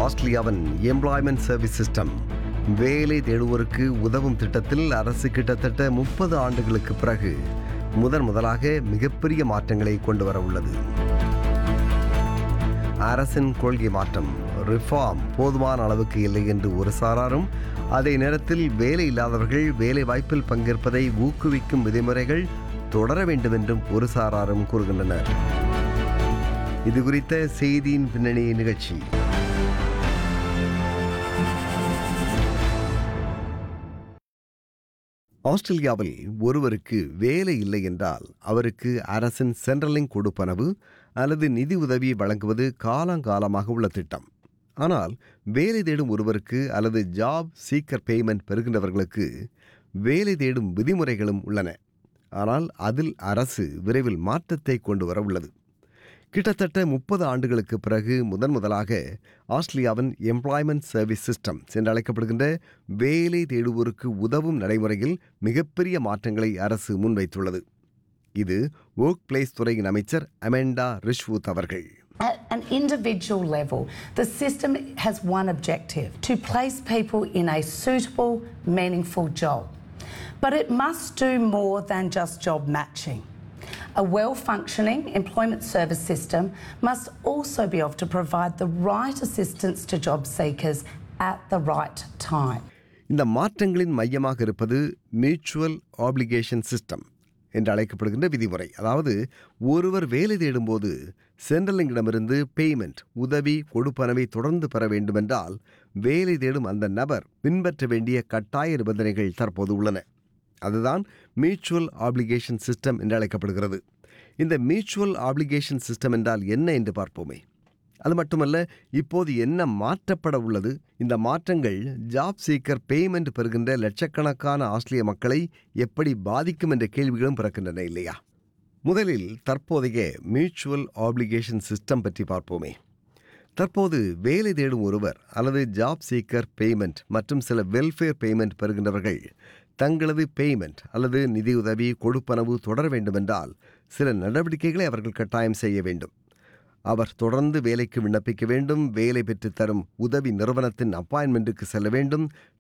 ஆஸ்திரேலியாவின் employment service system வேலை தேடுவோருக்கு உதவும் திட்டத்தில் அரசு கிட்டத்தட்ட முப்பது ஆண்டுகளுக்கு பிறகு முதன் முதலாக மிகப்பெரிய மாற்றங்களை கொண்டு வர உள்ளது அரசின் கொள்கை மாற்றம் ரிஃபார்ம் போதுமான அளவுக்கு இல்லை என்று ஒரு சாராரும் அதே நேரத்தில் வேலை இல்லாதவர்கள் வேலை வாய்ப்பில் பங்கேற்பதை ஊக்குவிக்கும் விதிமுறைகள் தொடர வேண்டும் என்றும் ஒரு சாராரும் கூறுகின்றனர் இது குறித்த செய்தியின் பின்னணி நிகழ்ச்சி ஆஸ்திரேலியாவில் ஒருவருக்கு வேலை இல்லை என்றால் அவருக்கு அரசின் சென்ட்ரலிங் கொடுப்பனவு அல்லது நிதி உதவி வழங்குவது காலங்காலமாக உள்ள திட்டம் ஆனால் வேலை தேடும் ஒருவருக்கு அல்லது ஜாப் சீக்கர் பேமெண்ட் பெறுகின்றவர்களுக்கு வேலை தேடும் விதிமுறைகளும் உள்ளன ஆனால் அதில் அரசு விரைவில் மாற்றத்தை கொண்டு வர உள்ளது கிட்டத்தட்ட முப்பது ஆண்டுகளுக்கு பிறகு முதன் முதலாக ஆஸ்திரேலியாவின் எம்ப்ளாய்மெண்ட் சர்வீஸ் சிஸ்டம் என்று அழைக்கப்படுகின்ற வேலை தேடுவோருக்கு உதவும் நடைமுறையில் மிகப்பெரிய மாற்றங்களை அரசு முன்வைத்துள்ளது இது ஒர்க் பிளேஸ் துறையின் அமைச்சர் அமெண்டா ரிஷ்வூத் அவர்கள் At an individual level, the system has one objective to place people in a suitable, meaningful job. But it must do more than just job matching. A well functioning employment service system must also be able to provide the right assistance to job seekers at the right time. இந்த மாற்றங்களின் மையமாக இருப்பது mutual application system என்று அழைக்கப்படுகின்ற விதிமுறை அதாவது ஒருவர் வேலை தேடும்போது சென்ட்ரலிங்கிடமிருந்து பேமெண்ட் உதவி கொடுப்பனவை தொடர்ந்து பெற வேண்டுமென்றால் வேலை தேடும் அந்த நபர் பின்பற்ற வேண்டிய கட்டாய நிபந்தனைகள் தற்போது உள்ளன அதுதான் மியூச்சுவல் ஆப்ளிகேஷன் சிஸ்டம் என்று அழைக்கப்படுகிறது இந்த மியூச்சுவல் ஆப்ளிகேஷன் சிஸ்டம் என்றால் என்ன என்று பார்ப்போமே அது மட்டுமல்ல இப்போது என்ன மாற்றப்பட உள்ளது இந்த மாற்றங்கள் ஜாப் சீக்கர் பேமெண்ட் பெறுகின்ற லட்சக்கணக்கான ஆஸ்திரேலிய மக்களை எப்படி பாதிக்கும் என்ற கேள்விகளும் பிறக்கின்றன இல்லையா முதலில் தற்போதைய மியூச்சுவல் ஆப்ளிகேஷன் சிஸ்டம் பற்றி பார்ப்போமே தற்போது வேலை தேடும் ஒருவர் அல்லது ஜாப் சீக்கர் பேமெண்ட் மற்றும் சில வெல்ஃபேர் பேமெண்ட் பெறுகின்றவர்கள் தங்களது பேமெண்ட் அல்லது நிதியுதவி கொடுப்பனவு தொடர வேண்டுமென்றால் சில நடவடிக்கைகளை அவர்கள் கட்டாயம் செய்ய வேண்டும் அவர் தொடர்ந்து வேலைக்கு விண்ணப்பிக்க வேண்டும் வேலை பெற்றுத் தரும் உதவி நிறுவனத்தின் அப்பாயின்மெண்ட்டுக்கு செல்ல வேண்டும்